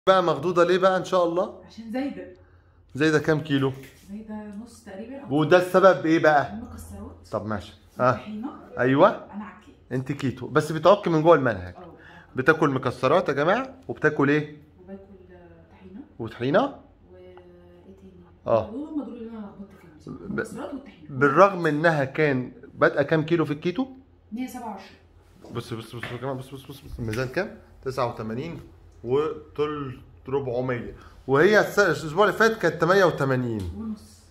بقى مخضوضه ليه بقى ان شاء الله عشان زايده زي ده كام كيلو زايده نص تقريبا او وده السبب ايه بقى المكسرات طب ماشي ها طحينه ايوه انا عكي انت كيتو بس بتعك من جوه المنهج اه بتاكل مكسرات يا جماعه وبتاكل ايه وباكل آه، طحينه وطحينه وايه تاني؟ اه. دول هم دول اللي انا لخبطت فيهم ب- المكسرات والطحينه بالرغم انها كان بادئه كام كيلو في الكيتو 127 بص بص بص يا جماعه بص بص بص, بص. الميزان كام 89 وطل 400 وهي الس- الاسبوع اللي فات كانت 88 ونص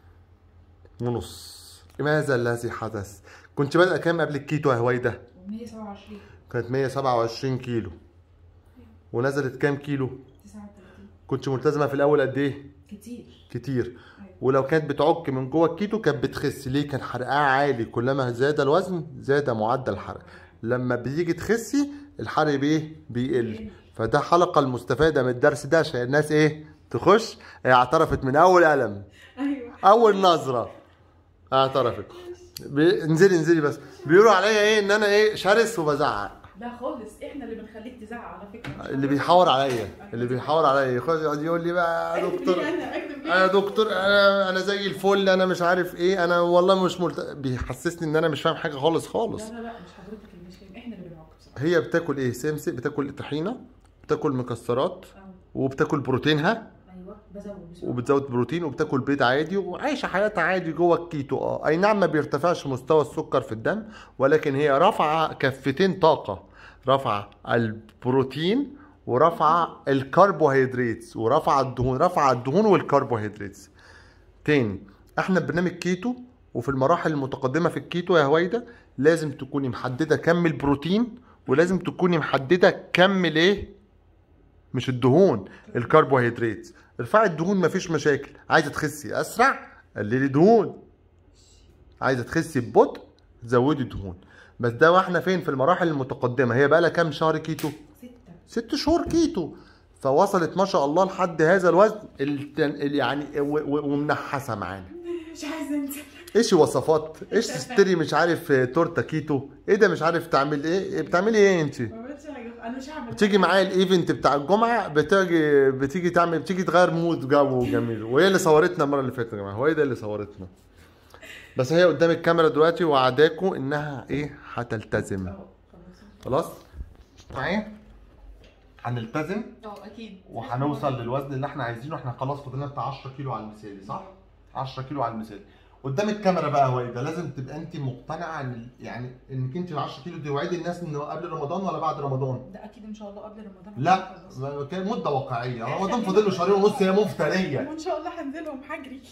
ونص ماذا الذي حدث كنت بادئه كام قبل الكيتو يا هويده و127 كانت 127 كيلو ونزلت كام كيلو 39 كنت ملتزمه في الاول قد ايه كتير كتير أيوة. ولو كانت بتعك من جوه الكيتو كانت بتخس ليه كان حرقها عالي كلما زاد الوزن زاد معدل الحرق لما بيجي تخسي الحرق بايه بيقل فده حلقه المستفاده من الدرس ده عشان الناس ايه تخش هي اعترفت من اول قلم ايوه اول نظره اعترفت بي- انزلي انزلي بس بيقولوا عليا ايه ان انا ايه شرس وبزعق لا خالص احنا اللي بنخليك تزعق على فكره مش اللي هو. بيحاور عليا اللي بيحاور عليا يخش يقعد يقول لي بقى يا أكتب دكتور ليه انا اكتب ليه انا دكتور انا انا زي الفل انا مش عارف ايه انا والله مش ملت... بيحسسني ان انا مش فاهم حاجه خالص خالص لا لا لا مش حضرتك اللي مش فاهم احنا اللي بنعاقب بصراحه هي بتاكل ايه سمسم بتاكل طحينه بتاكل مكسرات اه وبتاكل بروتينها ايوه بزود بسرعه وبتزود بروتين وبتاكل بيض عادي وعايشه حياتها عادي جوه الكيتو اه اي نعم ما بيرتفعش مستوى السكر في الدم ولكن هي رافعه كفتين طاقه رافعه البروتين ورافعه الكربوهيدرات ورافعه الدهون رافعه الدهون والكربوهيدرات تاني احنا برنامج كيتو وفي المراحل المتقدمه في الكيتو يا هويدا لازم تكوني محدده كم البروتين ولازم تكوني محدده كم الايه مش الدهون الكربوهيدرات ارفعي الدهون مفيش مشاكل عايزه تخسي اسرع قللي دهون عايزه تخسي ببطء زودي دهون بس ده واحنا فين في المراحل المتقدمه هي بقى لها كام شهر كيتو سته ست شهور كيتو فوصلت ما شاء الله لحد هذا الوزن التن... ال- يعني و... و... ومنحسه معانا مش عايزه انزل ايش وصفات ايش تشتري مش عارف تورته كيتو ايه ده مش عارف تعمل ايه بتعملي ايه انت ما بعملش حاجه انا مش هعمل بتيجي معايا الايفنت بتاع الجمعه بتيجي بتيجي تعمل بتيجي تغير مود جو جميل وهي اللي صورتنا المره اللي فاتت يا جماعه هو ايه ده اللي صورتنا بس هي قدام الكاميرا دلوقتي وعداكم انها ايه هتلتزم اه خلاص خلاص معايا هنلتزم اه اكيد وهنوصل للوزن اللي احنا عايزينه احنا خلاص فاضلنا بتاع 10 كيلو على المثالي صح 10 كيلو على المثالي قدام الكاميرا بقى هو يبقى لازم تبقى انت مقتنعه ان يعني انك انت ال 10 كيلو دي وعدي الناس انه قبل رمضان ولا بعد رمضان ده اكيد ان شاء الله قبل رمضان لا هنخلص. ما- كان مده واقعيه رمضان فاضل له شهرين ونص هي مفتريه وان شاء الله هنزلهم حجري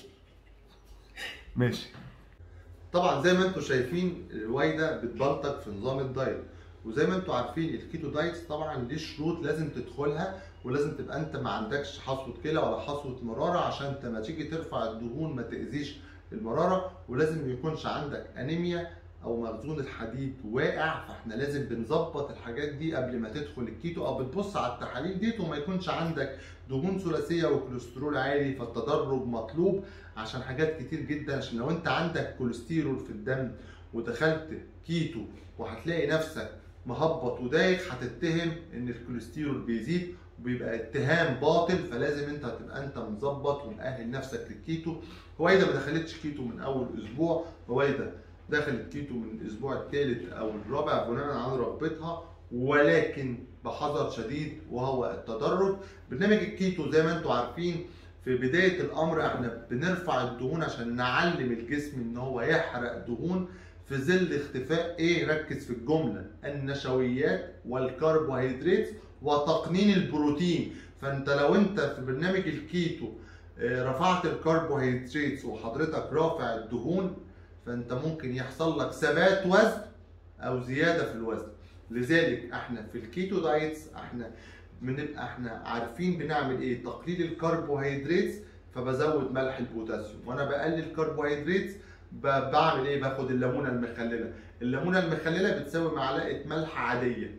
ماشي طبعا زي ما انتم شايفين الوايده بتبلطج في نظام الدايت وزي ما انتم عارفين الكيتو دايت طبعا ليه شروط لازم تدخلها ولازم تبقى انت ما عندكش حصوه كلى ولا حصوه مراره عشان انت لما تيجي ترفع الدهون ما تاذيش المراره ولازم ما يكونش عندك انيميا او مخزون الحديد واقع فاحنا لازم بنظبط الحاجات دي قبل ما تدخل الكيتو او بتبص على التحاليل ديت وما يكونش عندك دهون ثلاثيه وكوليسترول عالي فالتدرج مطلوب عشان حاجات كتير جدا عشان لو انت عندك كوليسترول في الدم ودخلت كيتو وهتلاقي نفسك مهبط ودايخ هتتهم ان الكوليسترول بيزيد وبيبقى اتهام باطل فلازم انت تبقى انت مظبط ومأهل نفسك للكيتو هويدا ما دخلتش كيتو من اول اسبوع هويدا دخلت كيتو من الاسبوع الثالث او الرابع بناء على رغبتها ولكن بحذر شديد وهو التدرج برنامج الكيتو زي ما انتم عارفين في بداية الأمر احنا بنرفع الدهون عشان نعلم الجسم إن هو يحرق دهون في ظل اختفاء إيه ركز في الجملة النشويات والكربوهيدرات وتقنين البروتين فأنت لو أنت في برنامج الكيتو آه، رفعت الكربوهيدرات وحضرتك رافع الدهون فأنت ممكن يحصل لك ثبات وزن أو زيادة في الوزن لذلك احنا في الكيتو دايتس احنا بنبقى احنا عارفين بنعمل ايه تقليل الكربوهيدرات فبزود ملح البوتاسيوم وانا بقلل الكربوهيدرات ب- بعمل ايه باخد الليمونه المخلله الليمونه المخلله بتساوي معلقه ملح عاديه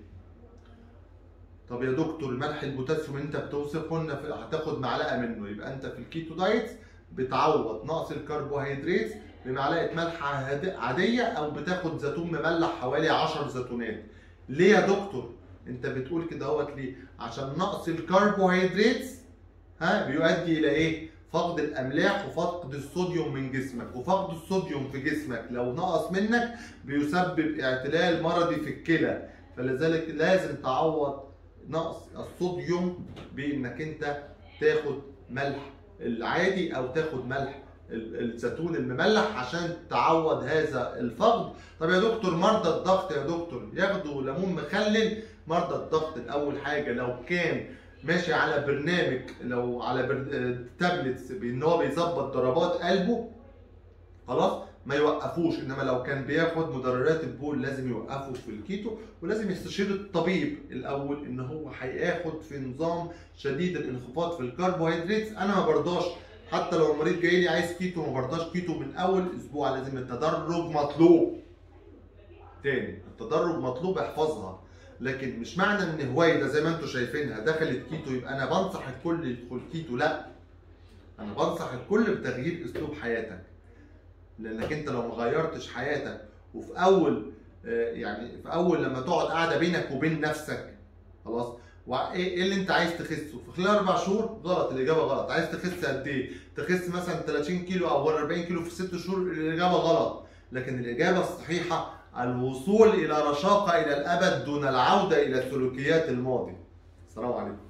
طب يا دكتور ملح البوتاسيوم انت بتوصفه لنا في- هتاخد معلقه منه يبقى انت في الكيتو دايت بتعوض نقص الكربوهيدرات بمعلقه ملح عاد- عاديه او بتاخد زيتون مملح حوالي 10 زيتونات ليه يا دكتور انت بتقول كده اهوت ليه عشان نقص الكربوهيدرات ها بيؤدي الى ايه فقد الاملاح وفقد الصوديوم من جسمك وفقد الصوديوم في جسمك لو نقص منك بيسبب اعتلال مرضي في الكلى فلذلك لازم تعوض نقص الصوديوم بانك انت تاخد ملح العادي او تاخد ملح ال- الزيتون المملح عشان تعوض هذا الفقد طب يا دكتور مرضى الضغط يا دكتور ياخدوا ليمون مخلل مرضى الضغط الاول حاجه لو كان ماشي على برنامج لو على بر... آه، تابلتس بان هو بيظبط ضربات قلبه خلاص ما يوقفوش انما لو كان بياخد مدررات البول لازم يوقفه في الكيتو ولازم يستشير الطبيب الاول ان هو هياخد في نظام شديد الانخفاض في الكربوهيدرات انا ما برضاش حتى لو المريض جاي لي عايز كيتو ما برضاش كيتو من اول اسبوع لازم التدرج مطلوب تاني التدرج مطلوب احفظها لكن مش معنى ان هوايده زي ما انتم شايفينها دخلت كيتو يبقى انا بنصح الكل يدخل كيتو لا انا بنصح الكل بتغيير اسلوب حياتك لانك انت لو ما غيرتش حياتك وفي اول آه، يعني في اول لما تقعد قاعده بينك وبين نفسك خلاص وايه إيه اللي انت عايز تخسه في خلال اربع شهور غلط الاجابه غلط عايز تخس قد ايه تخس مثلا 30 كيلو او 40 كيلو في ست شهور الاجابه غلط لكن الاجابه الصحيحه الوصول الى رشاقه الى الابد دون العوده الى سلوكيات الماضي السلام عليكم